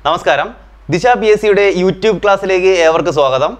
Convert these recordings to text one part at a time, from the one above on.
നമസ്കാരം ദിശ P S സിയുടെ യൂട്യൂബ് ക്ലാസ്സിലേക്ക് ഏവർക്ക് സ്വാഗതം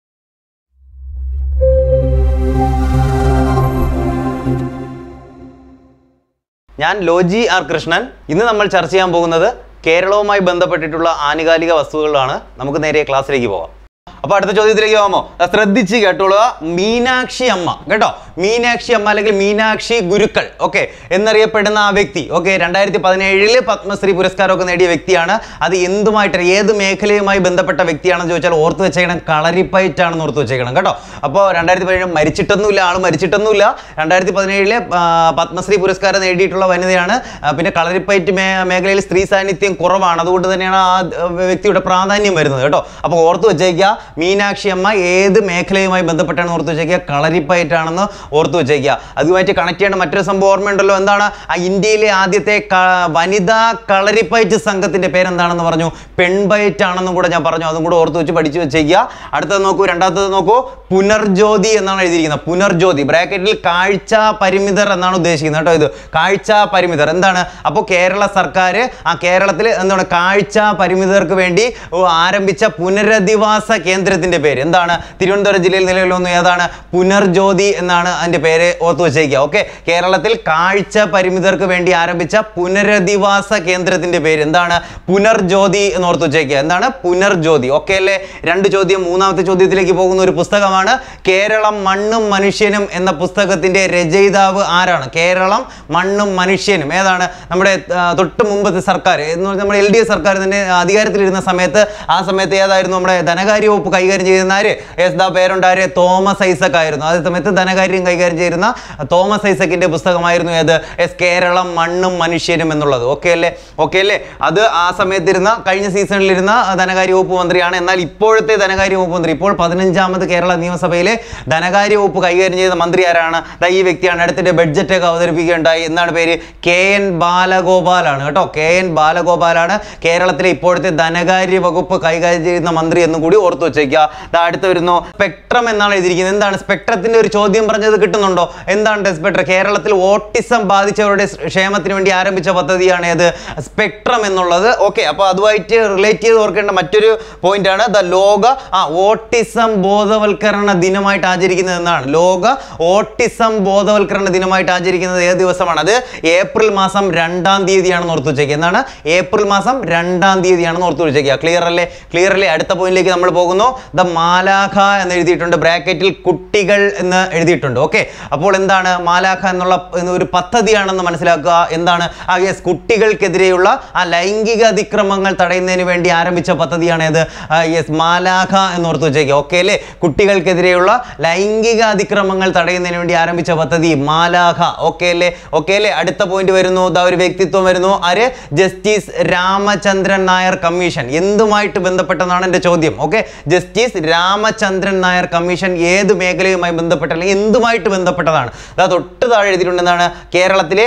ഞാൻ ലോജി ആർ കൃഷ്ണൻ ഇന്ന് നമ്മൾ ചർച്ച ചെയ്യാൻ പോകുന്നത് കേരളവുമായി ബന്ധപ്പെട്ടിട്ടുള്ള ആനുകാലിക വസ്തുക്കളാണ് നമുക്ക് നേരെ ക്ലാസ്സിലേക്ക് പോകാം അപ്പൊ അടുത്ത ചോദ്യത്തിലേക്ക് പോകാമോ ദാ ശ്രദ്ധിച്ച് കേട്ടോളുക മീനാക്ഷി അമ്മ കേട്ടോ മീനാക്ഷി അമ്മ അല്ലെങ്കിൽ മീനാക്ഷി ഗുരുക്കൾ ഓക്കെ എന്നറിയപ്പെടുന്ന ആ വ്യക്തി ഓക്കെ രണ്ടായിരത്തി പതിനേഴില് പത്മശ്രീ പുരസ്കാരമൊക്കെ നേടിയ വ്യക്തിയാണ് അത് എന്തുമായിട്ട് ഏത് മേഖലയുമായി ബന്ധപ്പെട്ട വ്യക്തിയാണെന്ന് ചോദിച്ചാൽ ഓർത്ത് വെച്ചേക്കണം കളറിപ്പയറ്റാണെന്ന് ഓർത്ത് വെച്ചേക്കണം കേട്ടോ അപ്പോൾ രണ്ടായിരത്തി പതിനേഴ് മരിച്ചിട്ടൊന്നുമില്ല ആൾ മരിച്ചിട്ടൊന്നുമില്ല രണ്ടായിരത്തി പതിനേഴിലെ പത്മശ്രീ പുരസ്കാരം നേടിയിട്ടുള്ള വനിതയാണ് ആ, പിന്നെ കളറിപ്പയറ്റ് മേ മേഖലയിൽ സ്ത്രീ സാന്നിധ്യം കുറവാണ് അതുകൊണ്ട് തന്നെയാണ് ആ ആ, വ്യക്തിയുടെ പ്രാധാന്യം വരുന്നത് കേട്ടോ അപ്പോൾ ഓർത്ത് വെച്ചേക്കുക മീനാക്ഷി അമ്മ ഏത് മേഖലയുമായി ബന്ധപ്പെട്ടാണ് ഓർത്ത് വെച്ചേക്കുക കളരിപ്പയറ്റാണെന്ന് ഓർത്ത് വെച്ചേക്കുക അതുമായിട്ട് കണക്ട് ചെയ്യേണ്ട മറ്റൊരു സംഭവം ഓർമ്മയുണ്ടല്ലോ എന്താണ് ആ ഇന്ത്യയിലെ ആദ്യത്തെ ക- വനിതാ കളരിപ്പയറ്റ് സംഘത്തിന്റെ പേരെന്താണെന്ന് പറഞ്ഞു പെൺപയറ്റ് ആണെന്നും കൂടെ ഞാൻ പറഞ്ഞു അതും കൂടെ ഓർത്ത് വെച്ച് പഠിച്ചു വെച്ചേക്കുക അടുത്തത് നോക്കൂ രണ്ടാമത്തത് നോക്കൂ പുനർജ്യോതി എന്നാണ് എഴുതിയിരിക്കുന്നത് പുനർജ്യോതി ബ്രാക്കറ്റിൽ കാഴ്ച പരിമിതർ എന്നാണ് ഉദ്ദേശിക്കുന്നത് കേട്ടോ ഇത് കാഴ്ച പരിമിതർ എന്താണ് അപ്പോൾ കേരള സർക്കാർ ആ കേരളത്തിൽ എന്താണ് കാഴ്ച പരിമിതർക്ക് വേണ്ടി ഓ, ആരംഭിച്ച പുനരധിവാസ കേന്ദ്രത്തിന്റെ പേര് എന്താണ് തിരുവനന്തപുരം ജില്ലയിൽ നിലവിൽ വന്നു ഏതാണ് പുനർജ്യോതി എന്നാണ് അതിന്റെ പേര് ഓർത്തു വെച്ചേക്കുക ഓക്കെ കേരളത്തിൽ കാഴ്ച പരിമിതർക്ക് വേണ്ടി ആരംഭിച്ച പുനരധിവാസ കേന്ദ്രത്തിന്റെ പേര് എന്താണ് പുനർജ്യോതി എന്ന് ഓർത്തു വെച്ചേക്കുക എന്താണ് പുനർജ്യോതി ഓക്കെ അല്ലേ രണ്ട് ചോദ്യം മൂന്നാമത്തെ ചോദ്യത്തിലേക്ക് പോകുന്ന ഒരു പുസ്തകമാണ് കേരളം മണ്ണും മനുഷ്യനും എന്ന പുസ്തകത്തിന്റെ രചയിതാവ് ആരാണ് കേരളം മണ്ണും മനുഷ്യനും ഏതാണ് നമ്മുടെ ആ, തൊട്ട് മുമ്പത്തെ സർക്കാർ എന്ന് പറഞ്ഞാൽ നമ്മുടെ എൽ ഡി എഫ് സർക്കാർ തന്നെ അധികാരത്തിലിരുന്ന സമയത്ത് ആ സമയത്ത് ഏതായിരുന്നു നമ്മുടെ ധനകാര്യ വകുപ്പ് കൈകാര്യം ചെയ്യുന്ന ആര് എസ് ദാ പേരുണ്ടാര് തോമസ് ഐസക് ആയിരുന്നു അതേ സമയത്ത് ധനകാര്യം കൈകാര്യം ചെയ്യുന്ന തോമസ് ഐസക്കിന്റെ പുസ്തകമായിരുന്നു ഏത് എസ് കേരളം മണ്ണും മനുഷ്യനും എന്നുള്ളത് ഓക്കെ അല്ലേ ഓക്കെ അല്ലേ അത് ആ സമയത്തിരുന്ന കഴിഞ്ഞ സീസണിലിരുന്ന ധനകാര്യ വകുപ്പ് മന്ത്രിയാണ് എന്നാൽ ഇപ്പോഴത്തെ ധനകാര്യ വകുപ്പ് മന്ത്രി ഇപ്പോൾ പതിനഞ്ചാമത് കേരള നിയമസഭയിലെ ധനകാര്യ വകുപ്പ് കൈകാര്യം ചെയ്ത മന്ത്രി ആരാണ് ദാ ഈ വ്യക്തിയാണ് അടുത്തിടെ ബഡ്ജറ്റ് ഒക്കെ അവതരിപ്പിക്കുകയുണ്ടായി എന്നാണ് പേര് കെ എൻ ബാലഗോപാലാണ് കേട്ടോ കെ എൻ ബാലഗോപാലാണ് കേരളത്തിലെ ഇപ്പോഴത്തെ ധനകാര്യ വകുപ്പ് കൈകാര്യം ചെയ്യുന്ന മന്ത്രി എന്ന് കൂടി ഓർത്തു വെച്ചേക്കുക ദാ അടുത്ത് വരുന്നു സ്പെക്ട്രം എന്നാണ് എഴുതിയിരിക്കുന്നത് എന്താണ് സ്പെക്ട്രത്തിന്റെ ഒരു ചോദ്യം പറഞ്ഞത് കിട്ടുന്നുണ്ടോ എന്താണ് സ്പെക്ട്രം കേരളത്തിൽ ഓട്ടിസം ബാധിച്ചവരുടെ ക്ഷേമത്തിന് വേണ്ടി ആരംഭിച്ച പദ്ധതിയാണ് ഏത് സ്പെക്ട്രം എന്നുള്ളത് ഓക്കെ അപ്പോൾ അതുമായിട്ട് റിലേറ്റ് ചെയ്ത് ഓർക്കേണ്ട മറ്റൊരു പോയിന്റ് ആണ് ദ ലോക ആ ഓട്ടിസം ബോധവൽക്കരണ ദിനമായിട്ട് ആചരിക്കുന്നത് എന്നാണ് ലോക ഓട്ടിസം ബോധവൽക്കരണ ദിനമായിട്ട് ആചരിക്കുന്നത് ഏത് ദിവസമാണ് അത് ഏപ്രിൽ മാസം രണ്ടാം തീയതിയാണെന്ന് ഓർത്ത് വെച്ചേക്കുക എന്താണ് ഏപ്രിൽ മാസം രണ്ടാം തീയതിയാണെന്ന് ഓർത്ത് വെച്ചേക്കുക ക്ലിയർ അല്ലേ ക്ലിയർ അല്ലേ അടുത്ത പോയിന്റിലേക്ക് നമ്മൾ പോകുന്നു ദ മാലാഖ എന്ന് എഴുതിയിട്ടുണ്ട് ബ്രാക്കറ്റിൽ കുട്ടികൾ എന്ന് എഴുതിയിട്ടുണ്ട് ഓക്കെ അപ്പോൾ എന്താണ് മാലാഖ എന്നുള്ള എന്ന ഒരു പദ്ധതിയാണെന്ന് മനസ്സിലാക്കുക എന്താണ് ആ യെസ് കുട്ടികൾക്കെതിരെയുള്ള ആ ലൈംഗിക അതിക്രമങ്ങൾ തടയുന്നതിന് വേണ്ടി ആരംഭിച്ച പദ്ധതിയാണ് ഏത് യെസ് മാലാഖ എന്ന് ഓർത്ത് വെച്ചേക്കുക ഓക്കെ അല്ലേ കുട്ടികൾക്കെതിരെയുള്ള ലൈംഗിക അതിക്രമങ്ങൾ തടയുന്നതിന് വേണ്ടി ആരംഭിച്ച പദ്ധതി മാലാഖ ഓക്കെ അല്ലേ ഓക്കെ അല്ലേ അടുത്ത പോയിന്റ് വരുന്നു ദാ ഒരു വ്യക്തിത്വം വരുന്നു ആര് ജസ്റ്റിസ് രാമചന്ദ്രൻ നായർ കമ്മീഷൻ എന്തുമായിട്ട് ബന്ധപ്പെട്ടതാണ് എൻ്റെ ചോദ്യം okay justice Ramachandran Nair commission ഏത് മേഖലയുമായി ബന്ധപ്പെട്ട അല്ലെങ്കിൽ എന്തുമായിട്ട് ബന്ധപ്പെട്ടതാണ് അതാ തൊട്ട് താഴെ എഴുതിയിട്ടുണ്ട് എന്താണ് കേരളത്തിലെ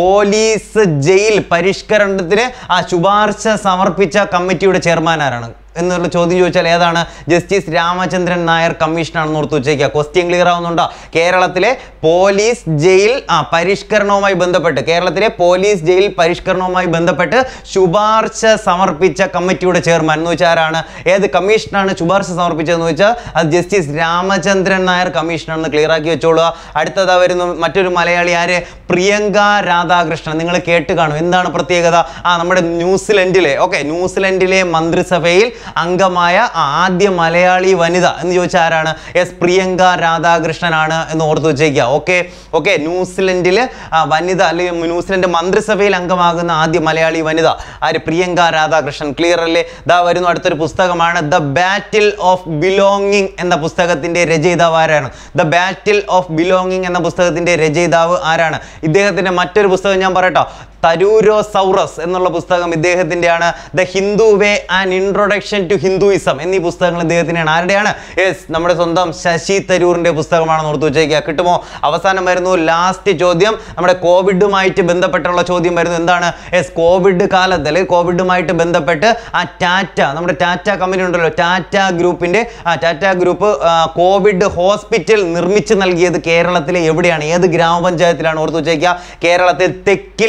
പോലീസ് ജയിൽ പരിഷ്കരണത്തിന് ആ ശുപാർശ സമർപ്പിച്ച കമ്മിറ്റിയുടെ ചെയർമാൻ ആരാണ് എന്നുള്ള ചോദ്യം ചോദിച്ചാൽ ഏതാണ് ജസ്റ്റിസ് രാമചന്ദ്രൻ നായർ കമ്മീഷനാണെന്ന് ഓർത്ത് വെച്ചേക്കുക ക്വസ്റ്റ്യൻ ക്ലിയർ ആവുന്നുണ്ടോ കേരളത്തിലെ പോലീസ് ജയിൽ ആ പരിഷ്കരണവുമായി ബന്ധപ്പെട്ട് കേരളത്തിലെ പോലീസ് ജയിൽ പരിഷ്കരണവുമായി ബന്ധപ്പെട്ട് ശുപാർശ സമർപ്പിച്ച കമ്മിറ്റിയുടെ ചെയർമാൻ എന്ന് വെച്ചാൽ ആരാണ് ഏത് കമ്മീഷനാണ് ശുപാർശ സമർപ്പിച്ചതെന്ന് വെച്ചാൽ അത് ജസ്റ്റിസ് രാമചന്ദ്രൻ നായർ കമ്മീഷനാണെന്ന് ക്ലിയർ ആക്കി വെച്ചോളുക അടുത്തതാ വരുന്നു മറ്റൊരു മലയാളി ആര് പ്രിയങ്ക രാധാകൃഷ്ണൻ നിങ്ങൾ കേട്ട് കാണും എന്താണ് പ്രത്യേകത ആ നമ്മുടെ ന്യൂസിലൻഡിലെ ഓക്കെ ന്യൂസിലൻഡിലെ മന്ത്രിസഭയിൽ അംഗമായ ആദ്യ മലയാളി വനിത എന്ന് ചോദിച്ചാൽ ആരാണ് എസ് പ്രിയങ്ക രാധാകൃഷ്ണനാണ് എന്ന് ഓർത്ത് വെച്ചേക്കുക ഓക്കെ ഓക്കെ ന്യൂസിലൻഡിൽ വനിത അല്ലെങ്കിൽ ന്യൂസിലൻഡ് മന്ത്രിസഭയിൽ അംഗമാകുന്ന ആദ്യ മലയാളി വനിത ആര് പ്രിയങ്ക രാധാകൃഷ്ണൻ ക്ലിയർ അല്ലേ ദാ വരുന്നു അടുത്തൊരു പുസ്തകമാണ് ദ ബാറ്റിൽ ഓഫ് ബിലോങ്ങിങ് എന്ന പുസ്തകത്തിന്റെ രചയിതാവ് ആരാണ് ദ ബാറ്റിൽ ഓഫ് ബിലോങ്ങിങ് എന്ന പുസ്തകത്തിന്റെ രചയിതാവ് ആരാണ് ഇദ്ദേഹത്തിന്റെ മറ്റൊരു പുസ്തകം ഞാൻ പറയട്ടോ തരൂരോസൗറസ് എന്നുള്ള പുസ്തകം ഇദ്ദേഹത്തിൻ്റെയാണ് the Hindu way and introduction to Hinduism എന്നീ പുസ്തകങ്ങൾ ഇദ്ദേഹത്തിൻ്റെയാണ് ആരുടെയാണ് യെസ് നമ്മുടെ സ്വന്തം ശശി തരൂറിൻ്റെ പുസ്തകമാണെന്ന് ഓർത്ത് വെച്ചേക്കുക കിട്ടുമോ അവസാനം വരുന്നു ലാസ്റ്റ് ചോദ്യം നമ്മുടെ കോവിഡുമായിട്ട് ബന്ധപ്പെട്ടുള്ള ചോദ്യം വരുന്നു എന്താണ് യെസ് കോവിഡ് കാലത്ത് അല്ലെങ്കിൽ കോവിഡുമായിട്ട് ബന്ധപ്പെട്ട് ആ ടാറ്റ നമ്മുടെ ടാറ്റ കമ്പനി ഉണ്ടല്ലോ ടാറ്റ ഗ്രൂപ്പിൻ്റെ ആ ടാറ്റ ഗ്രൂപ്പ് ആ, കോവിഡ് ഹോസ്പിറ്റൽ നിർമ്മിച്ച് നൽകിയത് കേരളത്തിലെ എവിടെയാണ് ഏത് ഗ്രാമപഞ്ചായത്തിലാണ് ഓർത്ത് വെച്ചേക്കുക കേരളത്തിൽ തെക്കിൽ ഗ്രാമ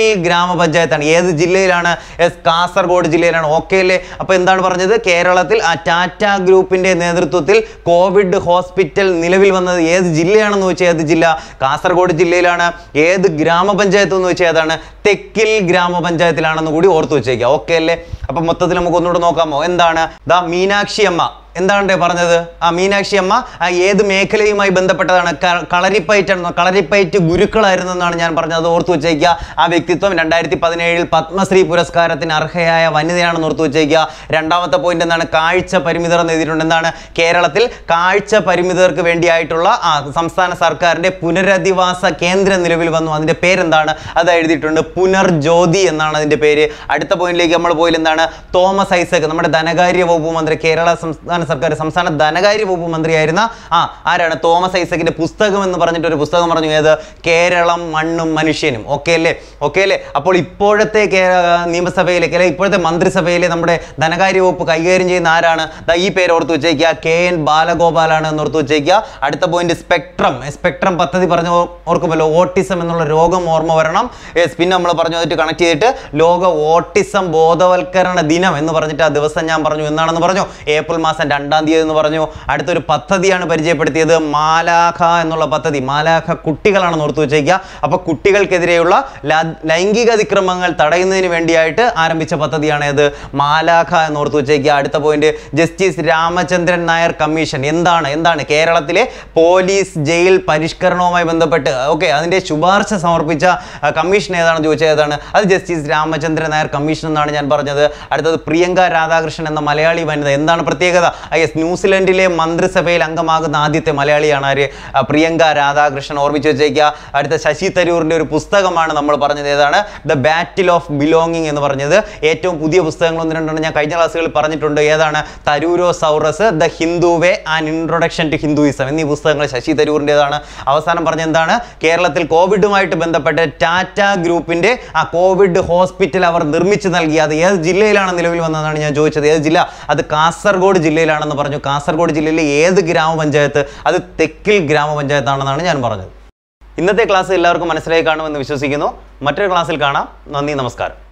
ഗ്രാമപഞ്ചായത്താണ് ഏത് ജില്ലയിലാണ് എസ് കാസർഗോഡ് ജില്ലയിലാണ് ഓക്കെ അല്ലേ അപ്പോൾ എന്താണ് പറഞ്ഞത് കേരളത്തിൽ ആ ടാറ്റ ഗ്രൂപ്പിന്റെ നേതൃത്വത്തിൽ കോവിഡ് ഹോസ്പിറ്റൽ നിലവിൽ വന്നത് ഏത് ജില്ലയാണെന്ന് ചോദിച്ചാൽ ഏത് ജില്ല കാസർഗോഡ് ജില്ലയിലാണ് ഏത് ഗ്രാമപഞ്ചായത്ത് എന്ന് വെച്ചാൽ ഏതാണ് തെക്കിൽ ഗ്രാമപഞ്ചായത്തിലാണെന്ന് കൂടി ഓർത്ത് വെച്ചേക്കുക ഓക്കെ അല്ലേ അപ്പം മൊത്തത്തിൽ നമുക്ക് ഒന്നുകൂടെ നോക്കാമോ എന്താണ് ദാ മീനാക്ഷി അമ്മ എന്താണ് പറഞ്ഞത് ആ മീനാക്ഷി അമ്മ ആ ഏത് മേഖലയുമായി ബന്ധപ്പെട്ടതാണ് ക- കളരിപ്പയറ്റാണ് കളരിപ്പയറ്റ് ഗുരുക്കളായിരുന്നു എന്നാണ് ഞാൻ പറഞ്ഞത് അത് ഓർത്ത് വെച്ചേക്കുക ആ വ്യക്തിത്വം രണ്ടായിരത്തി പതിനേഴിൽ പത്മശ്രീ പുരസ്കാരത്തിന് അർഹയായ വനിതയാണെന്ന് ഓർത്ത് വെച്ചേക്കുക രണ്ടാമത്തെ പോയിന്റ് എന്താണ് കാഴ്ച പരിമിതർ എന്ന് എഴുതിയിട്ടുണ്ട് എന്താണ് കേരളത്തിൽ കാഴ്ച പരിമിതർക്ക് വേണ്ടിയായിട്ടുള്ള ആ സംസ്ഥാന സർക്കാരിന്റെ പുനരധിവാസ കേന്ദ്രം നിലവിൽ വന്നു അതിന്റെ പേരെന്താണ് അത് എഴുതിയിട്ടുണ്ട് പുനർജ്യോതി എന്നാണ് അതിന്റെ പേര് അടുത്ത പോയിന്റിലേക്ക് നമ്മൾ പോയില്ല എന്താണ് തോമസ് ഐസക് നമ്മുടെ ധനകാര്യ വകുപ്പ് മന്ത്രി കേരള സംസ്ഥാന സർക്കാർ സംസ്ഥാന ധനകാര്യ വകുപ്പ് മന്ത്രിയായിരുന്ന ആ ആരാണ് തോമസ് ഐസക്കിന്റെ പുസ്തകം എന്ന് പറഞ്ഞിട്ട് ഒരു പുസ്തകം പറഞ്ഞു ഏത് കേരളം മണ്ണും മനുഷ്യനും ഓക്കെ അല്ലേ ഓക്കെ അല്ലേ അപ്പോൾ ഇപ്പോഴത്തെ കേ- നിയമസഭയിലേക്ക് അല്ലെ ഇപ്പോഴത്തെ മന്ത്രിസഭയിലെ നമ്മുടെ ധനകാര്യ വകുപ്പ് കൈകാര്യം ചെയ്യുന്ന ആരാണ് ദാ ഈ പേര് ഓർത്ത് വെച്ചേക്കുക കെ എൻ ബാലഗോപാലാണ് എന്ന് ഓർത്ത് വെച്ചേക്കുക അടുത്ത പോയിന്റ് സ്പെക്ട്രം സ്പെക്ട്രം പദ്ധതി പറഞ്ഞ ഓ- ഓർക്കുമല്ലോ ഓട്ടിസം എന്നുള്ള രോഗം ഓർമ്മ വരണം Yes, പിന്നെ നമ്മൾ പറഞ്ഞു അതിട്ട് കണക്ട് ചെയ്തിട്ട് ലോക ഓട്ടിസം ബോധവൽക്കരണ ദിനം എന്ന് പറഞ്ഞിട്ട് ആ ദിവസം ഞാൻ പറഞ്ഞു എന്നാണെന്ന് പറഞ്ഞു ഏപ്രിൽ മാസം രണ്ടാം തീയതി എന്ന് പറഞ്ഞു അടുത്തൊരു പദ്ധതിയാണ് പരിചയപ്പെടുത്തിയത് മാലാഖ എന്നുള്ള പദ്ധതി മാലാഖ കുട്ടികളാണെന്ന് ഓർത്ത് വെച്ചേക്കുക അപ്പൊ കുട്ടികൾക്കെതിരെയുള്ള ല- ലൈംഗിക അതിക്രമങ്ങൾ തടയുന്നതിന് വേണ്ടിയായിട്ട് ആരംഭിച്ച പദ്ധതിയാണ് ഏത് മാലാഖ എന്ന് ഓർത്ത് വെച്ചേക്കുക അടുത്ത point justice Ramachandran Nair commission എന്താണ് എന്താണ് കേരളത്തിലെ പോലീസ് ജയിൽ പരിഷ്കരണവുമായി ബന്ധപ്പെട്ട് ഓക്കെ അതിന്റെ ശുപാർശ സമർപ്പിച്ച ആ, കമ്മീഷൻ ഏതാണെന്ന് ചോദിച്ചാൽ ഏതാണ് അത് ജസ്റ്റിസ് രാമചന്ദ്രൻ നായർ കമ്മീഷൻ എന്നാണ് ഞാൻ പറഞ്ഞത് അടുത്തത് പ്രിയങ്ക രാധാകൃഷ്ണൻ എന്ന മലയാളി വനിത എന്താണ് പ്രത്യേകത യെസ് ന്യൂസിലൻഡിലെ മന്ത്രിസഭയിൽ അംഗമാകുന്ന ആദ്യത്തെ മലയാളിയാണ് ആര് ആ, പ്രിയങ്ക രാധാകൃഷ്ണൻ ഓർമ്മിച്ച് വെച്ചേക്കുക അടുത്ത ശശി തരൂറിന്റെ ഒരു പുസ്തകമാണ് നമ്മൾ പറഞ്ഞത് ഏതാണ് ദ ബാറ്റിൽ ഓഫ് ബിലോങ്ങിങ് എന്ന് പറഞ്ഞത് ഏറ്റവും പുതിയ പുസ്തകങ്ങൾ ഒന്ന് രണ്ടെണ്ണം ഞാൻ കഴിഞ്ഞ ക്ലാസ്സുകളിൽ പറഞ്ഞിട്ടുണ്ട് ഏതാണ് Tharoorosaurus the Hindu way and introduction to Hinduism എന്നീ പുസ്തകങ്ങൾ ശശി തരൂറിൻ്റെതാണ് അവസാനം പറഞ്ഞ എന്താണ് കേരളത്തിൽ കോവിഡുമായിട്ട് ബന്ധപ്പെട്ട് ടാറ്റ ഗ്രൂപ്പിന്റെ ആ കോവിഡ് ഹോസ്പിറ്റൽ അവർ നിർമ്മിച്ചു നൽകി അത് ഏത് ജില്ലയിലാണ് നിലവിൽ വന്നതെന്നാണ് ഞാൻ ചോദിച്ചത് ഏത് ജില്ല അത് കാസർഗോഡ് ജില്ലയിലാണെന്ന് പറഞ്ഞു കാസർഗോഡ് ജില്ലയിലെ ഏത് ഗ്രാമപഞ്ചായത്ത് അത് തെക്കിൽ ഗ്രാമപഞ്ചായത്താണെന്നാണ് ഞാൻ പറഞ്ഞത് ഇന്നത്തെ ക്ലാസ് എല്ലാവർക്കും മനസ്സിലായി കാണുമെന്ന് വിശ്വസിക്കുന്നു മറ്റൊരു ക്ലാസ്സിൽ കാണാം നന്ദി നമസ്കാരം